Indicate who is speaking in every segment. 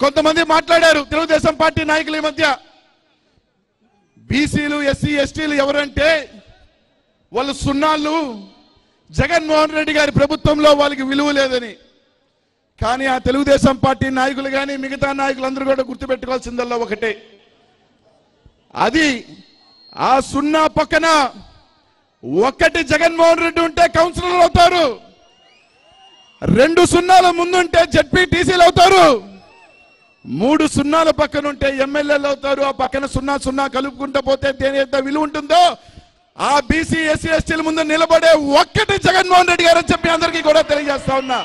Speaker 1: కొంతమంది మాట్లాడారు తెలుగుదేశం పార్టీ నాయకుల ఈ మధ్య బీసీలు ఎస్సీ ఎస్టీలు ఎవరంటే వాళ్ళు సున్నాళ్ళు జగన్మోహన్ రెడ్డి గారి ప్రభుత్వంలో వాళ్ళకి విలువ లేదని కానీ ఆ తెలుగుదేశం పార్టీ నాయకులు కానీ మిగతా నాయకులందరూ కూడా గుర్తుపెట్టుకోవాల్సిందల్లా ఒకటే అది ఆ సున్నా పక్కన ఒక్కటి జగన్మోహన్ రెడ్డి ఉంటే కౌన్సిలర్లు అవుతారు రెండు సున్నాల ముందుంటే జడ్పీటీసీలు అవుతారు మూడు సున్నాల పక్కన ఉంటే ఎమ్మెల్యేలు అవుతారు ఆ పక్కన సున్నా సున్నా కలుపుకుంటూ పోతే దేని ఎంత విలువ ఉంటుందో ఆ బీసీ ఎస్సీ ఎస్టీల ముందు నిలబడే ఒక్కటి జగన్మోహన్ రెడ్డి గారు అని చెప్పి అందరికీ కూడా తెలియజేస్తా ఉన్నా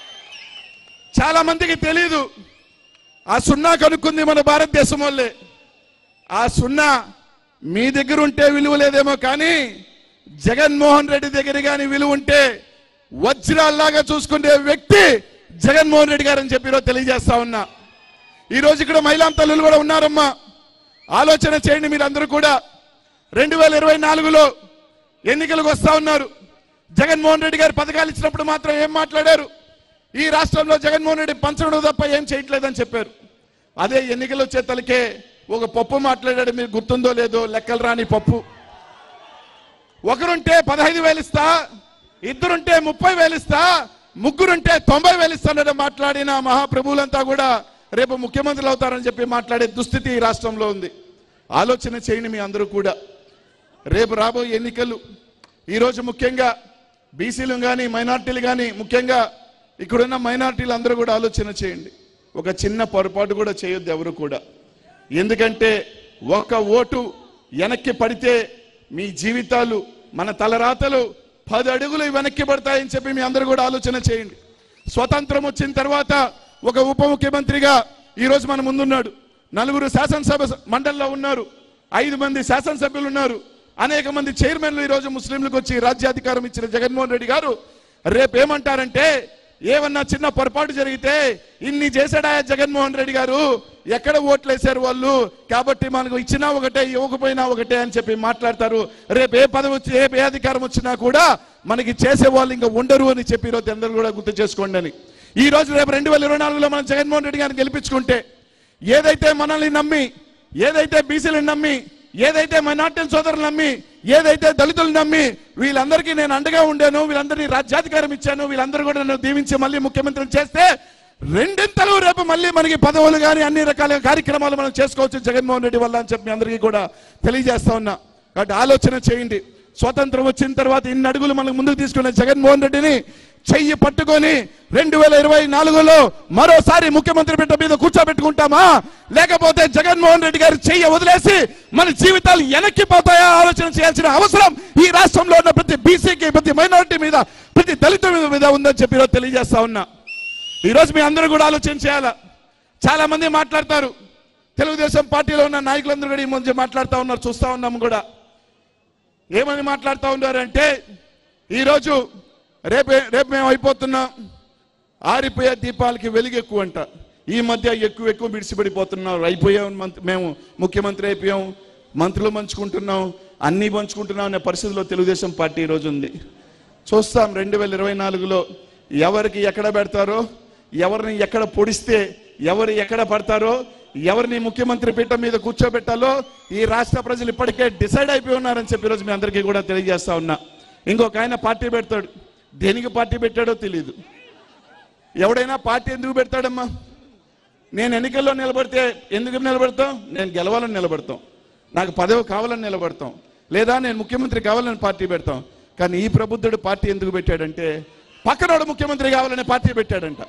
Speaker 1: చాలా మందికి తెలియదు ఆ సున్నా కనుక్కుంది మన భారతదేశం వాళ్ళే ఆ సున్నా మీ దగ్గర ఉంటే విలువ లేదేమో కానీ జగన్మోహన్ రెడ్డి దగ్గర కానీ విలువ ఉంటే వజ్రాల్లాగా చూసుకునే వ్యక్తి జగన్మోహన్ రెడ్డి గారు అని చెప్పి ఈరోజు తెలియజేస్తా ఉన్నా ఈ రోజు ఇక్కడ మహిళా తల్లులు కూడా ఉన్నారమ్మా ఆలోచన చేయండి మీరు అందరూ కూడా రెండు వేల ఇరవై నాలుగులో ఎన్నికలకు వస్తా ఉన్నారు జగన్మోహన్ రెడ్డి గారు పథకాలు ఇచ్చినప్పుడు మాత్రం ఏం మాట్లాడారు ఈ రాష్ట్రంలో జగన్మోహన్ రెడ్డి పంచడం తప్ప ఏం చేయట్లేదని చెప్పారు అదే ఎన్నికలు వచ్చే తలకే ఒక పప్పు మాట్లాడాడు మీరు గుర్తుందో లేదో లెక్కలు రాని పప్పు ఒకరుంటే పదహైదు వేలు ఇస్తా ఇద్దరుంటే ముప్పై వేలు ఇస్తా ముగ్గురుంటే తొంభై వేలు ఇస్తానని మాట్లాడిన మహాప్రభువులంతా కూడా రేపు ముఖ్యమంత్రులు అవుతారని చెప్పి మాట్లాడే దుస్థితి ఈ రాష్ట్రంలో ఉంది ఆలోచన చేయండి మీ అందరూ కూడా రేపు రాబోయే ఎన్నికలు ఈరోజు ముఖ్యంగా బీసీలు కానీ మైనార్టీలు కానీ ముఖ్యంగా ఇక్కడున్న మైనార్టీలు అందరూ కూడా ఆలోచన చేయండి ఒక చిన్న పొరపాటు కూడా చేయొద్దు ఎవరు కూడా ఎందుకంటే ఒక్క ఓటు వెనక్కి పడితే మీ జీవితాలు మన తలరాతలు పది అడుగులు వెనక్కి పడతాయని చెప్పి మీ అందరూ కూడా ఆలోచన చేయండి స్వతంత్రం వచ్చిన తర్వాత ఒక ఉప ముఖ్యమంత్రిగా ఈరోజు మన ముందున్నాడు నలుగురు శాసనసభ మండలిలో ఉన్నారు ఐదు మంది శాసనసభ్యులు ఉన్నారు అనేక మంది చైర్మన్లు ఈరోజు ముస్లింలకు వచ్చి రాజ్యాధికారం ఇచ్చిన జగన్మోహన్ రెడ్డి గారు రేపు ఏమంటారంటే ఏమన్నా చిన్న పొరపాటు జరిగితే ఇన్ని చేశాడా జగన్మోహన్ రెడ్డి గారు ఎక్కడ ఓట్లు వేశారు వాళ్ళు కాబట్టి మనకు ఇచ్చినా ఒకటే ఇవ్వకపోయినా ఒకటే అని చెప్పి మాట్లాడతారు రేపు ఏ పదవి వచ్చి ఏ ఏ అధికారం వచ్చినా కూడా మనకి చేసే వాళ్ళు ఇంకా ఉండరు అని చెప్పి ఈరోజు అందరూ కూడా గుర్తు చేసుకోండి అని ఈ రోజు రేపు రెండు వేల ఇరవై నాలుగులో మనం జగన్మోహన్ రెడ్డి గారిని గెలిపించుకుంటే ఏదైతే మనల్ని నమ్మి ఏదైతే బీసీలను నమ్మి ఏదైతే మైనార్టీ సోదరులు నమ్మి ఏదైతే దళితులు నమ్మి వీళ్ళందరికీ నేను అండగా ఉండాను వీళ్ళందరినీ రాజ్యాధికారం ఇచ్చాను వీళ్ళందరూ కూడా నన్ను దీవించి మళ్ళీ ముఖ్యమంత్రిని చేస్తే రెండింతలు రేపు మళ్ళీ మనకి పదవులు కానీ అన్ని రకాల కార్యక్రమాలు మనం చేసుకోవచ్చు జగన్మోహన్ రెడ్డి వల్ల అని చెప్పి మీ అందరికీ కూడా తెలియజేస్తా ఉన్నా కాబట్టి ఆలోచన చేయండి స్వతంత్రం వచ్చిన తర్వాత ఇన్ని అడుగులు మనకు ముందుకు తీసుకున్న జగన్మోహన్ రెడ్డిని చెయ్యి పట్టుకొని రెండు వేల ఇరవై నాలుగులో మరోసారి ముఖ్యమంత్రి బిడ్డ మీద కూర్చోబెట్టుకుంటామా లేకపోతే జగన్మోహన్ రెడ్డి గారి చెయ్యి వదిలేసి మన జీవితాలు వెనక్కి పోతాయా ఆలోచన చేయాల్సిన అవసరం ఈ రాష్ట్రంలో ఉన్న ప్రతి బీసీకి ప్రతి మైనారిటీ మీద ప్రతి దళిత మీద ఉందని చెప్పి ఈరోజు తెలియజేస్తా ఉన్నా ఈరోజు మీ అందరూ కూడా ఆలోచన చేయాలా చాలా మంది మాట్లాడతారు తెలుగుదేశం పార్టీలో ఉన్న నాయకులందరూ కూడా ఈ మధ్య మాట్లాడుతూ ఉన్నారు చూస్తా ఉన్నాము కూడా ఏమని మాట్లాడుతూ ఉన్నారంటే ఈరోజు రేపు రేపు మేము అయిపోతున్నాం ఆరిపోయే దీపాలకి వెలుగు ఎక్కువ అంట ఈ మధ్య ఎక్కువ ఎక్కువ విడిచిపడిపోతున్నాం అయిపోయాం మంత్- మేము ముఖ్యమంత్రి అయిపోయాం మంత్రులు పంచుకుంటున్నాం అన్నీ పంచుకుంటున్నాం అనే పరిస్థితిలో తెలుగుదేశం పార్టీ ఈరోజు ఉంది చూస్తాం రెండు వేల ఇరవై నాలుగులో ఎవరికి ఎక్కడ పెడతారో ఎవరిని ఎక్కడ పొడిస్తే ఎవరు ఎక్కడ పడతారో ఎవరిని ముఖ్యమంత్రి పీఠం మీద కూర్చోబెట్టాలో ఈ రాష్ట్ర ప్రజలు ఇప్పటికే డిసైడ్ అయిపోయి ఉన్నారని చెప్పి ఈరోజు మీ అందరికీ కూడా తెలియజేస్తా ఉన్నా ఇంకొక ఆయన పార్టీ పెడతాడు దేనికి పార్టీ పెట్టాడో తెలియదు ఎవడైనా పార్టీ ఎందుకు పెడతాడమ్మా నేను ఎన్నికల్లో నిలబడితే ఎందుకు నిలబడతాం నేను గెలవాలని నిలబడతాం నాకు పదవి కావాలని నిలబడతాం లేదా నేను ముఖ్యమంత్రి కావాలని పార్టీ పెడతాం కానీ ఈ ప్రబుద్ధుడు పార్టీ ఎందుకు పెట్టాడంటే పక్కనోడు ముఖ్యమంత్రి కావాలని పార్టీ పెట్టాడంట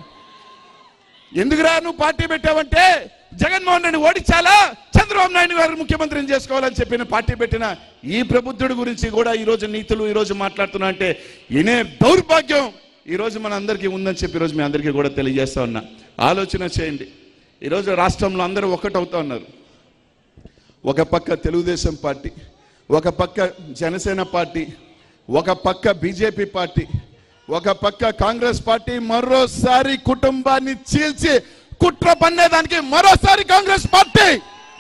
Speaker 1: ఎందుకురా నువ్వు పార్టీ పెట్టావంటే జగన్మోహన్ రెడ్డి ఓడించాలా చంద్రబాబు నాయుడు గారు ముఖ్యమంత్రిని చేసుకోవాలని చెప్పిన పార్టీ పెట్టిన ఈ ప్రబుద్ధుడి గురించి కూడా ఈ రోజు నీతులు ఈ రోజు మాట్లాడుతున్నా అంటే ఇనే దౌర్భాగ్యం ఈ రోజు మన అందరికీ ఉందని చెప్పి ఈరోజు మీ అందరికీ కూడా తెలియజేస్తా ఉన్నా ఆలోచన చేయండి ఈరోజు రాష్ట్రంలో అందరూ ఒక్కటవుతా ఉన్నారు ఒక పక్క తెలుగుదేశం పార్టీ ఒక పక్క జనసేన పార్టీ ఒక పక్క బీజేపీ పార్టీ ఒక పక్క కాంగ్రెస్ పార్టీ మరోసారి కుటుంబాన్ని చీల్చి కుట్ర పన్నేదానికి మరోసారి కాంగ్రెస్ పార్టీ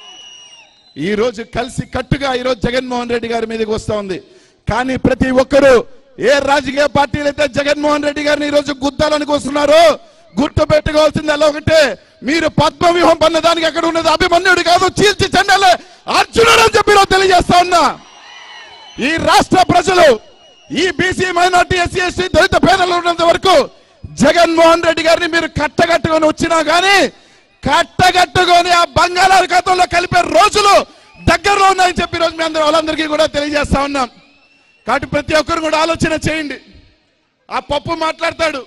Speaker 1: ఈ రోజు కలిసి కట్టుగా ఈ రోజు జగన్మోహన్ రెడ్డి గారి మీదకి వస్తా ఉంది కానీ ప్రతి ఒక్కరూ ఏ రాజకీయ పార్టీలు అయితే జగన్మోహన్ రెడ్డి గారిని ఈ రోజు గుద్దాలనుకొస్తున్నారో గుర్తు పెట్టుకోవాల్సింది అలా ఒకటే మీరు పద్మవ్యూహం పన్న దానికి అక్కడ ఉన్నది అభిమన్యుడు కాదు చీల్చి చెండాలే అర్జునుడు అని చెప్పి నేను తెలియజేస్తా ఉన్నా ఈ రాష్ట్ర ప్రజలు ఈ బీసీ మైనార్టీ ఎస్సీ ఎస్టీ దళిత పేదలు ఉన్నంత వరకు జగన్మోహన్ రెడ్డి గారిని మీరు కట్టగట్టుకొని వచ్చినా గానీ కట్టగట్టుకొని ఆ బంగాళాఖాతంలో కలిపే రోజులు దగ్గరలో ఉన్నాయని చెప్పి రోజు మీ అందరూ వాళ్ళందరికీ కూడా తెలియజేస్తా ఉన్నాం కాబట్టి ప్రతి ఒక్కరు కూడా ఆలోచన చేయండి ఆ పప్పు మాట్లాడతాడు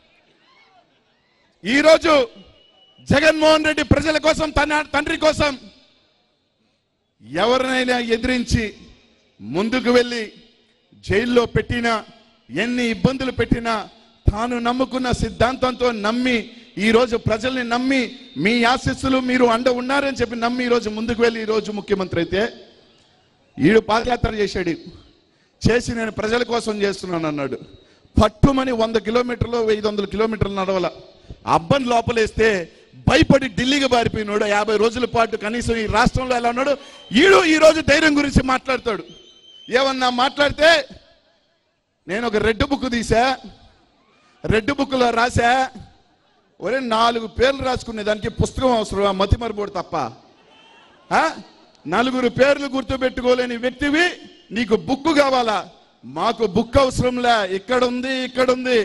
Speaker 1: ఈరోజు జగన్మోహన్ రెడ్డి ప్రజల కోసం తన తండ్రి కోసం ఎవరినైనా ఎదిరించి ముందుకు వెళ్ళి జైల్లో పెట్టినా ఎన్ని ఇబ్బందులు పెట్టినా తాను నమ్ముకున్న సిద్ధాంతంతో నమ్మి ఈ రోజు ప్రజల్ని నమ్మి మీ ఆశీస్సులు మీరు అండ ఉన్నారని చెప్పి నమ్మి ఈ రోజు ముందుకు వెళ్ళి ఈ రోజు ముఖ్యమంత్రి అయితే ఈడు పాదయాత్ర చేశాడు చేసి నేను ప్రజల కోసం చేస్తున్నాను అన్నాడు పట్టుమని వంద కిలోమీటర్లు ఐదు వందల కిలోమీటర్లు నడవల అబ్బని లోపలేస్తే భయపడి ఢిల్లీకి పారిపోయినాడు యాభై రోజుల పాటు కనీసం ఈ రాష్ట్రంలో ఎలా ఉన్నాడు ఈడు ఈ రోజు ధైర్యం గురించి మాట్లాడతాడు ఏమన్నా మాట్లాడితే నేను ఒక రెడ్ బుక్ తీసా రెడ్ బుక్లో రాసా ఒరే నాలుగు పేర్లు రాసుకునే దానికి పుస్తకం అవసరం మతి మరబోడు తప్ప ఆ? నలుగురు పేర్లు గుర్తుపెట్టుకోలేని వ్యక్తివి నీకు బుక్ కావాలా మాకు బుక్ అవసరంలే ఇక్కడ ఉంది ఇక్కడ ఉంది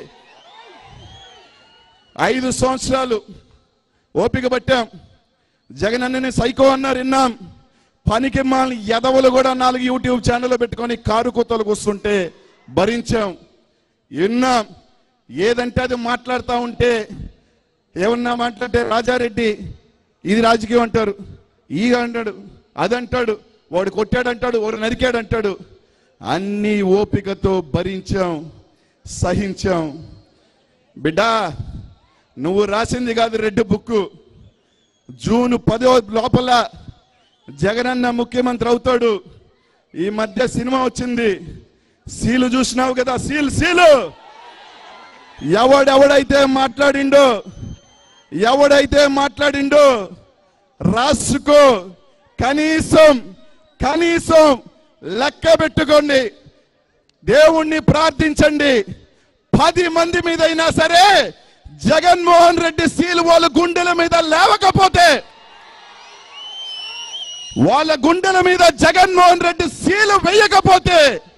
Speaker 1: ఐదు సంవత్సరాలు ఓపిక పట్టాం జగన్ అన్నని సైకో అన్నారు విన్నాం పనికి మాలిన ఎదవలు కూడా నాలుగు యూట్యూబ్ ఛానల్ పెట్టుకొని కారు కూతలకు వస్తుంటే భరించాం విన్నాం ఏదంటే అది మాట్లాడుతూ ఉంటే ఏమన్నా మాట్లాడితే రాజారెడ్డి ఇది రాజకీయం అంటారు ఈగ అంటాడు అదంటాడు వాడు కొట్టాడంటాడు వాడు నరికాడంటాడు అన్ని ఓపికతో భరించాం సహించాం బిడ్డా నువ్వు రాసింది కాదు రెడ్ బుక్ జూన్ పదో లోపల జగనన్న ముఖ్యమంత్రి అవుతాడు ఈ మధ్య సినిమా వచ్చింది సీలు చూసినావు కదా సీల్ సీలు ఎవడెవడైతే మాట్లాడిండో ఎవడైతే మాట్లాడిండో రాసుకో కనీసం కనీసం లెక్క పెట్టుకోండి దేవుణ్ణి ప్రార్థించండి పది మంది మీద అయినా సరే జగన్మోహన్ రెడ్డి సీల్ వాళ్ళ గుండెల మీద లేవకపోతే వాళ్ళ గుండెల మీద జగన్మోహన్ రెడ్డి సీలు వేయకపోతే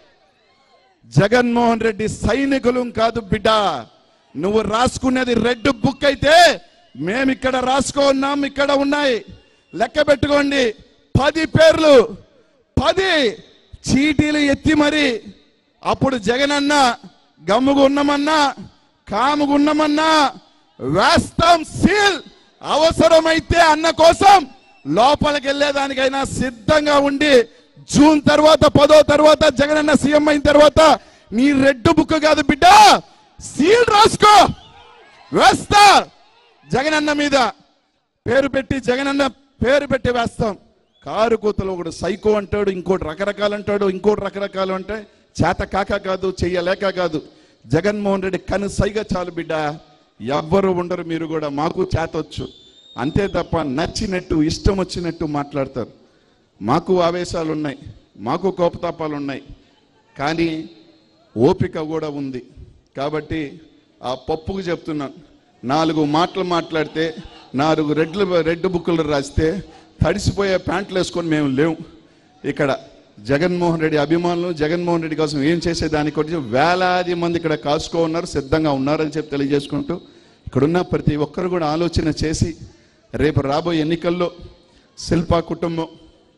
Speaker 1: జగన్మోహన్ రెడ్డి సైనికులు కాదు బిడ్డ నువ్వు రాసుకునేది రెడ్ బుక్ అయితే మేము ఇక్కడ రాసుకున్నాం ఇక్కడ ఉన్నాయి లెక్క పెట్టుకోండి పది పేర్లు పది చీటీలు ఎత్తి మరి అప్పుడు జగనన్న గమ్ముగా ఉన్నామన్నా కాముగా ఉన్నామన్నా వేస్తాం సీల్ అవసరమైతే అన్న కోసం లోపలికి వెళ్ళేదానికైనా సిద్ధంగా ఉండి జూన్ తర్వాత పదో తర్వాత జగనన్న సీఎం అయిన తర్వాత నీ రెడ్ బుక్ కాదు బిడ్డ సీల్ రాసుకో వేస్తా జగనన్న మీద పేరు పెట్టి జగనన్న పేరు పెట్టి వేస్తాం కారు కూతలు ఒకడు సైకో అంటాడు ఇంకోటి రకరకాలు అంటాడు ఇంకోటి రకరకాలు అంటే చేత కాక కాదు చెయ్యలేక కాదు జగన్మోహన్ రెడ్డి కను సైగ చాలు బిడ్డ ఎవ్వరు ఉండరు మీరు కూడా మాకు చేతొచ్చు అంతే తప్ప నచ్చినట్టు ఇష్టం వచ్చినట్టు మాట్లాడతారు మాకు ఆవేశాలు ఉన్నాయి మాకు కోపతాపాలు ఉన్నాయి కానీ ఓపిక కూడా ఉంది కాబట్టి ఆ పప్పుకు చెప్తున్నాను నాలుగు మాటలు మాట్లాడితే నాలుగు రెడ్లు రెడ్ బుక్కులు రాస్తే తడిసిపోయే ప్యాంట్లు వేసుకొని మేము లేవు ఇక్కడ జగన్మోహన్ రెడ్డి అభిమానులు జగన్మోహన్ రెడ్డి కోసం ఏం చేసేదానికి వచ్చి వేలాది మంది ఇక్కడ కాసుకో ఉన్నారు సిద్ధంగా ఉన్నారని చెప్పి తెలియజేసుకుంటూ ఇక్కడున్న ప్రతి ఒక్కరు కూడా ఆలోచన చేసి రేపు రాబోయే ఎన్నికల్లో శిల్పా కుటుంబం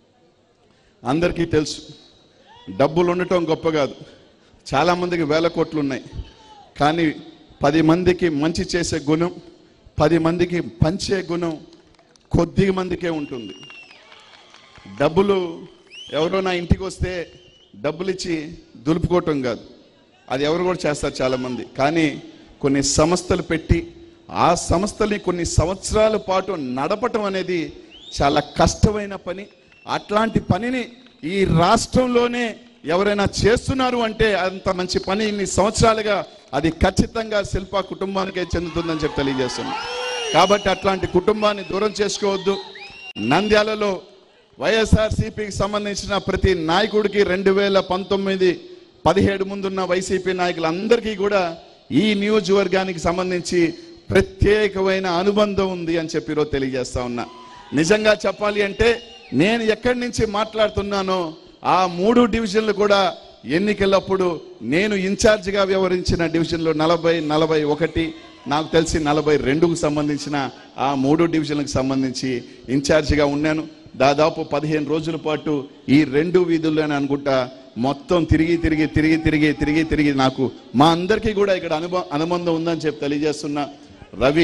Speaker 1: అందరికీ తెలుసు డబ్బులు ఉండటం గొప్ప కాదు చాలామందికి వేల కోట్లు ఉన్నాయి కానీ పది మందికి మంచి చేసే గుణం పది మందికి పంచే గుణం కొద్ది మందికే ఉంటుంది డబ్బులు ఎవరో నా ఇంటికి వస్తే డబ్బులు ఇచ్చి దులుపుకోవటం కాదు అది ఎవరు కూడా చేస్తారు చాలామంది కానీ కొన్ని సంస్థలు పెట్టి ఆ సంస్థల్ని కొన్ని సంవత్సరాల పాటు నడపటం అనేది చాలా కష్టమైన పని అట్లాంటి పనిని ఈ రాష్ట్రంలోనే ఎవరైనా చేస్తున్నారు అంటే అంత మంచి పని ఇన్ని సంవత్సరాలుగా అది ఖచ్చితంగా శిల్ప కుటుంబానికే చెందుతుందని చెప్పి తెలియజేస్తున్నాను కాబట్టి అట్లాంటి కుటుంబాన్ని దూరం చేసుకోవద్దు నంద్యాలలో వైఎస్ఆర్ సిపికి సంబంధించిన ప్రతి నాయకుడికి రెండు వేల పంతొమ్మిది పదిహేడు ముందున్న వైసీపీ నాయకులందరికీ కూడా ఈ నియోజకవర్గానికి సంబంధించి ప్రత్యేకమైన అనుబంధం ఉంది అని చెప్పి ఈరోజు తెలియజేస్తా ఉన్నా నిజంగా చెప్పాలి అంటే నేను ఎక్కడి నుంచి మాట్లాడుతున్నానో ఆ మూడు డివిజన్లు కూడా ఎన్నికలప్పుడు నేను ఇన్ఛార్జిగా వ్యవహరించిన డివిజన్లో నలభై నలభై ఒకటి నాకు తెలిసి నలభై రెండుకు సంబంధించిన ఆ మూడు డివిజన్లకు సంబంధించి ఇన్ఛార్జిగా ఉన్నాను దాదాపు పదిహేను రోజుల పాటు ఈ రెండు వీధుల్లోనే అనుకుంటా మొత్తం తిరిగి తిరిగి తిరిగి తిరిగి తిరిగి తిరిగి నాకు మా అందరికీ కూడా ఇక్కడ అనుభ అనుబంధం ఉందని చెప్పి తెలియజేస్తున్నా రవి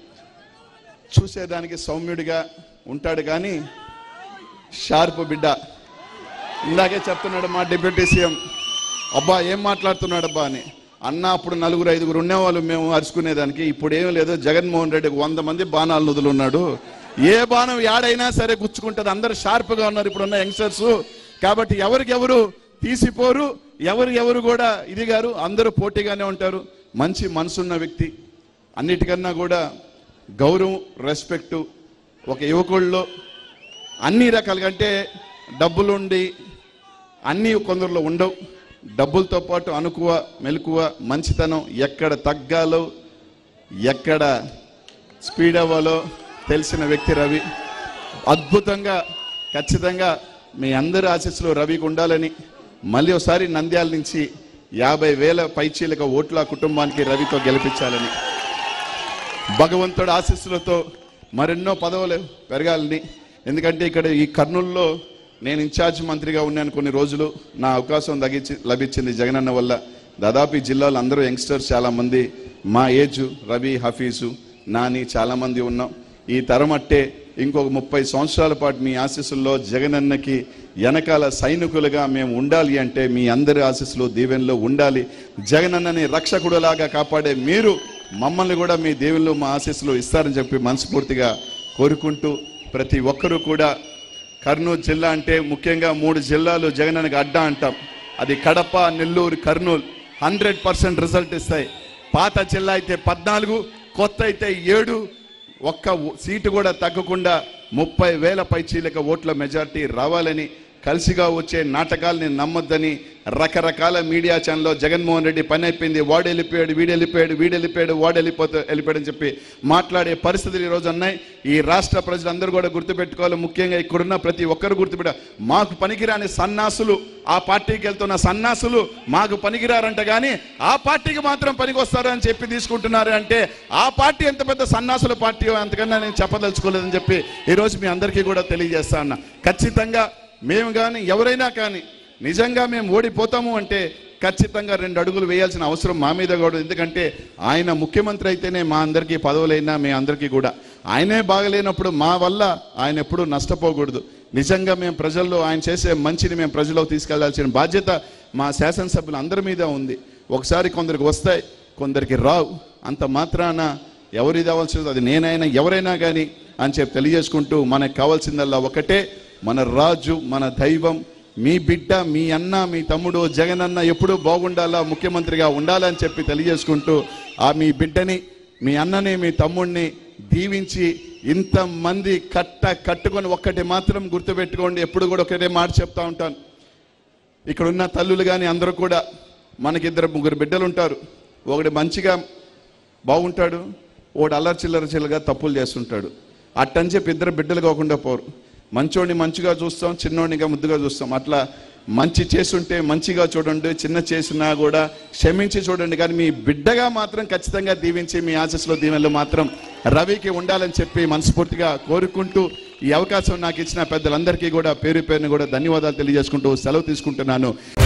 Speaker 1: చూసేదానికి సౌమ్యుడిగా ఉంటాడు కానీ షార్ప్ బిడ్డ ఇందాకే చెప్తున్నాడు మా డిప్యూటీ సీఎం అబ్బా ఏం మాట్లాడుతున్నాడు అబ్బా అని అన్న అప్పుడు నలుగురు ఐదుగురు ఉండేవాళ్ళు మేము అరుచుకునేదానికి ఇప్పుడు ఏం లేదు జగన్మోహన్ రెడ్డి వంద మంది బాణాలు నుదులు ఉన్నాడు ఏ బాణం యాడైనా సరే గుచ్చుకుంటుంది అందరు షార్ప్గా ఉన్నారు ఇప్పుడున్న యంగ్స్టర్స్ కాబట్టి ఎవరికి ఎవరు తీసిపోరు ఎవరు ఎవరు కూడా ఇది గారు అందరూ పోటీగానే ఉంటారు మంచి మనసున్న వ్యక్తి అన్నిటికన్నా కూడా గౌరవం రెస్పెక్టు ఒక యువకుల్లో అన్ని రకాలుగా అంటే డబ్బులుండి అన్నీ కొందరిలో ఉండవు డబ్బులతో పాటు అనుకువ మెలకువ మంచితనం ఎక్కడ తగ్గాలో ఎక్కడ స్పీడ్ అవ్వాలో తెలిసిన వ్యక్తి రవి అద్భుతంగా ఖచ్చితంగా మీ అందరి ఆశీస్సులు రవికి ఉండాలని మళ్ళీ ఒకసారి నంద్యాల నుంచి యాభై వేల పైచీలక ఓట్ల కుటుంబానికి రవితో గెలిపించాలని భగవంతుడి ఆశీస్సులతో మరెన్నో పదవులు పెరగాలని ఎందుకంటే ఇక్కడ ఈ కర్నూలులో నేను ఇన్ఛార్జ్ మంత్రిగా ఉన్నాను కొన్ని రోజులు నా అవకాశం తగ్గించి లభించింది జగనన్న వల్ల దాదాపు ఈ జిల్లాలో అందరూ యంగ్స్టర్స్ చాలామంది మా ఏజ్ రవి హఫీజు నాని చాలామంది ఉన్నాం ఈ తరం అట్టే ఇంకొక ముప్పై సంవత్సరాల పాటు మీ ఆశీస్సుల్లో జగనన్నకి వెనకాల సైనికులుగా మేము ఉండాలి అంటే మీ అందరి ఆశీస్సులు దీవెనలో ఉండాలి జగనన్నని రక్షకుడులాగా కాపాడే మీరు మమ్మల్ని కూడా మీ దేవుళ్ళు మా ఆశీస్సులు ఇస్తారని చెప్పి మనస్ఫూర్తిగా కోరుకుంటూ ప్రతి ఒక్కరూ కూడా కర్నూలు జిల్లా అంటే ముఖ్యంగా మూడు జిల్లాలు జగనన్నకి అడ్డా అంటాం అది Kadapa Nellore Kurnool hundred percent result ఇస్తాయి పాత జిల్లా అయితే పద్నాలుగు కొత్త అయితే ఏడు ఒక్క ఓ- సీటు కూడా తగ్గకుండా ముప్పై వేల పైచీలక ఓట్ల మెజార్టీ రావాలని కలిసిగా వచ్చే నాటకాల్ని నమ్మొద్దని రకరకాల మీడియా ఛానల్లో జగన్మోహన్ రెడ్డి పని అయిపోయింది వాడు వెళ్ళిపోయాడు వీడు వెళ్ళిపోయాడు వీడు వెళ్ళిపోయాడు వాడు వెళ్ళిపోతే వెళ్ళిపోయాడు అని చెప్పి మాట్లాడే పరిస్థితులు ఈరోజు ఉన్నాయి ఈ రాష్ట్ర ప్రజలందరూ కూడా గుర్తుపెట్టుకోవాలి ముఖ్యంగా ఇక్కడున్న ప్రతి ఒక్కరు గుర్తుపెట్ట మాకు పనికిరాని సన్నాసులు ఆ పార్టీకి వెళ్తున్న సన్నాసులు మాకు పనికిరారంట కానీ ఆ పార్టీకి మాత్రం పనికి వస్తారని చెప్పి తీసుకుంటున్నారు అంటే ఆ పార్టీ ఎంత పెద్ద సన్నాసుల పార్టీ అంతకన్నా నేను చెప్పదలుచుకోలేదని చెప్పి ఈరోజు మీ అందరికీ కూడా తెలియజేస్తా ఉన్నా ఖచ్చితంగా మేము కానీ ఎవరైనా కానీ నిజంగా మేము ఓడిపోతాము అంటే ఖచ్చితంగా రెండు అడుగులు వేయాల్సిన అవసరం మా మీద కూడా ఉంది. ఎందుకంటే ఆయన ముఖ్యమంత్రి అయితేనే మా అందరికీ పదవులైనా మీ అందరికీ కూడా ఆయనే బాగలేనప్పుడు మా వల్ల ఆయన ఎప్పుడూ నష్టపోకూడదు నిజంగా మేము ప్రజల్లో ఆయన చేసే మంచిని మేము ప్రజల్లోకి తీసుకెళ్లాల్సిన బాధ్యత మా శాసనసభ్యులు అందరి మీద ఉంది ఒకసారి కొందరికి వస్తాయి కొందరికి రావు అంత మాత్రాన ఎవరు ఇది అవ్వాల్సింది అది నేనైనా ఎవరైనా కానీ అని చెప్పి తెలియజేసుకుంటూ మనకు కావాల్సిందల్లా ఒకటే మన రాజు మన దైవం మీ బిడ్డ మీ అన్న మీ తమ్ముడు జగనన్న ఎప్పుడూ బాగుండాలా ముఖ్యమంత్రిగా ఉండాలని చెప్పి తెలియజేసుకుంటూ ఆ మీ బిడ్డని మీ అన్నని మీ తమ్ముడిని దీవించి ఇంతమంది కట్ట కట్టుకొని ఒక్కటి మాత్రం గుర్తుపెట్టుకోండి ఎప్పుడు కూడా ఒకటే మాట చెప్తా ఉంటాను ఇక్కడ ఉన్న తల్లులు కానీ అందరూ కూడా మనకి ఇద్దరు ముగ్గురు బిడ్డలు ఉంటారు ఒకటి మంచిగా బాగుంటాడు ఒకడు అల్లరి చిల్లర చిల్లరగా తప్పులు చేస్తుంటాడు అట్టని చెప్పి ఇద్దరు బిడ్డలు కాకుండా పోరు మంచోడిని మంచిగా చూస్తాం చిన్నోడినిగా ముద్దుగా చూస్తాం అట్లా మంచి చేసుంటే మంచిగా చూడండి చిన్న చేసినా కూడా క్షమించి చూడండి కానీ మీ బిడ్డగా మాత్రం ఖచ్చితంగా దీవించి మీ ఆశస్సులో దీవెనలు మాత్రం రవికి ఉండాలని చెప్పి మనస్ఫూర్తిగా కోరుకుంటూ ఈ అవకాశం నాకు ఇచ్చిన పెద్దలందరికీ కూడా పేరు పేరుని కూడా ధన్యవాదాలు తెలియజేసుకుంటూ సెలవు తీసుకుంటున్నాను